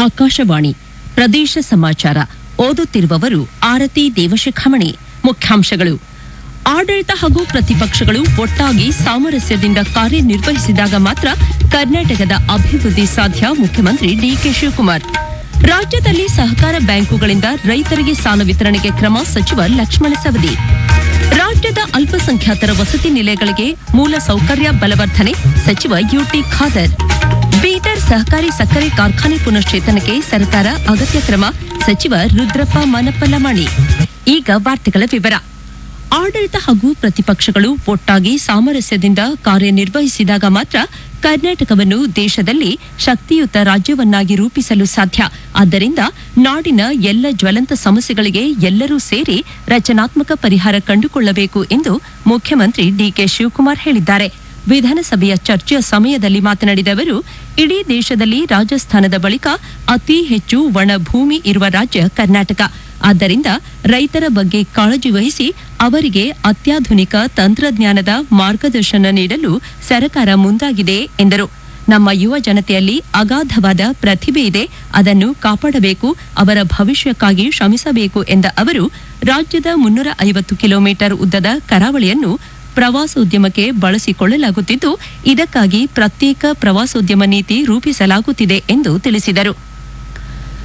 ಆಕಾಶವಾಣಿ ಪ್ರದೇಶ ಸಮಾಚಾರ ಓದುತ್ತಿರುವವರು ಆರತಿ ದೇವಶಿಖಾಮಣಿ ಮುಖ್ಯಾಂಶಗಳು ಆಡಳಿತ ಹಾಗೂ ಪ್ರತಿಪಕ್ಷಗಳು ಒಟ್ಟಾಗಿ ಸಾಮರಸ್ಯದಿಂದ ಕಾರ್ಯನಿರ್ವಹಿಸಿದಾಗ ಮಾತ್ರ ಕರ್ನಾಟಕದ ಅಭಿವೃದ್ಧಿ ಸಾಧ್ಯ ಮುಖ್ಯಮಂತ್ರಿ ಡಿಕೆ ಶಿವಕುಮಾರ್ ರಾಜ್ಯದಲ್ಲಿ ಸಹಕಾರ ಬ್ಯಾಂಕುಗಳಿಂದ ರೈತರಿಗೆ ಸಾಲ ವಿತರಣೆಗೆ ಕ್ರಮ ಸಚಿವ ಲಕ್ಷ್ಮಣ ಸವದಿ ರಾಜ್ಯದ ಅಲ್ಪಸಂಖ್ಯಾತರ ವಸತಿ ನಿಲಯಗಳಿಗೆ ಮೂಲ ಸೌಕರ್ಯ ಬಲವರ್ಧನೆ ಸಚಿವ ಯುಟಿ ಖಾದರ್ ಬೀದರ್ ಸಹಕಾರಿ ಸಕ್ಕರೆ ಕಾರ್ಖಾನೆ ಪುನಶ್ಚೇತನಕ್ಕೆ ಸರ್ಕಾರ ಅಗತ್ಯ ಕ್ರಮ ಸಚಿವ ರುದ್ರಪ್ಪ ಮನಪ್ಪಲಮಾಣಿ ಈಗ ವಾರ್ತೆಗಳ ವಿವರ ಆಡಳಿತ ಹಾಗೂ ಪ್ರತಿಪಕ್ಷಗಳು ಒಟ್ಟಾಗಿ ಸಾಮರಸ್ಯದಿಂದ ಕಾರ್ಯನಿರ್ವಹಿಸಿದಾಗ ಮಾತ್ರ ಕರ್ನಾಟಕವನ್ನು ದೇಶದಲ್ಲಿ ಶಕ್ತಿಯುತ ರಾಜ್ಯವನ್ನಾಗಿ ರೂಪಿಸಲು ಸಾಧ್ಯ ಆದ್ದರಿಂದ ನಾಡಿನ ಎಲ್ಲ ಜ್ವಲಂತ ಸಮಸ್ಯೆಗಳಿಗೆ ಎಲ್ಲರೂ ಸೇರಿ ರಚನಾತ್ಮಕ ಪರಿಹಾರ ಕಂಡುಕೊಳ್ಳಬೇಕು ಎಂದು ಮುಖ್ಯಮಂತ್ರಿ ಡಿಕೆ ಶಿವಕುಮಾರ್ ಹೇಳಿದ್ದಾರೆ ವಿಧಾನಸಭೆಯ ಚರ್ಚೆಯ ಸಮಯದಲ್ಲಿ ಮಾತನಾಡಿದ ಅವರು ಇಡೀ ದೇಶದಲ್ಲಿ ರಾಜಸ್ಥಾನದ ಬಳಿಕ ಅತಿ ಹೆಚ್ಚು ಒಣ ಭೂಮಿ ಇರುವ ರಾಜ್ಯ ಕರ್ನಾಟಕ ಆದ್ದರಿಂದ ರೈತರ ಬಗ್ಗೆ ಕಾಳಜಿ ವಹಿಸಿ ಅವರಿಗೆ ಅತ್ಯಾಧುನಿಕ ತಂತ್ರಜ್ಞಾನದ ಮಾರ್ಗದರ್ಶನ ನೀಡಲು ಸರ್ಕಾರ ಮುಂದಾಗಿದೆ ಎಂದರು ನಮ್ಮ ಯುವ ಜನತೆಯಲ್ಲಿ ಅಗಾಧವಾದ ಪ್ರತಿಭೆ ಇದೆ ಅದನ್ನು ಕಾಪಾಡಬೇಕು ಅವರ ಭವಿಷ್ಯಕ್ಕಾಗಿ ಶ್ರಮಿಸಬೇಕು ಎಂದ ಅವರು ರಾಜ್ಯದ ಮುನ್ನೂರ ಐವತ್ತು ಕಿಲೋಮೀಟರ್ ಉದ್ದದ ಕರಾವಳಿಯನ್ನು ಪ್ರವಾಸೋದ್ಯಮಕ್ಕೆ ಬಳಸಿಕೊಳ್ಳಲಾಗುತ್ತಿದ್ದು ಇದಕ್ಕಾಗಿ ಪ್ರತ್ಯೇಕ ಪ್ರವಾಸೋದ್ಯಮ ನೀತಿ ರೂಪಿಸಲಾಗುತ್ತಿದೆ ಎಂದು ತಿಳಿಸಿದರು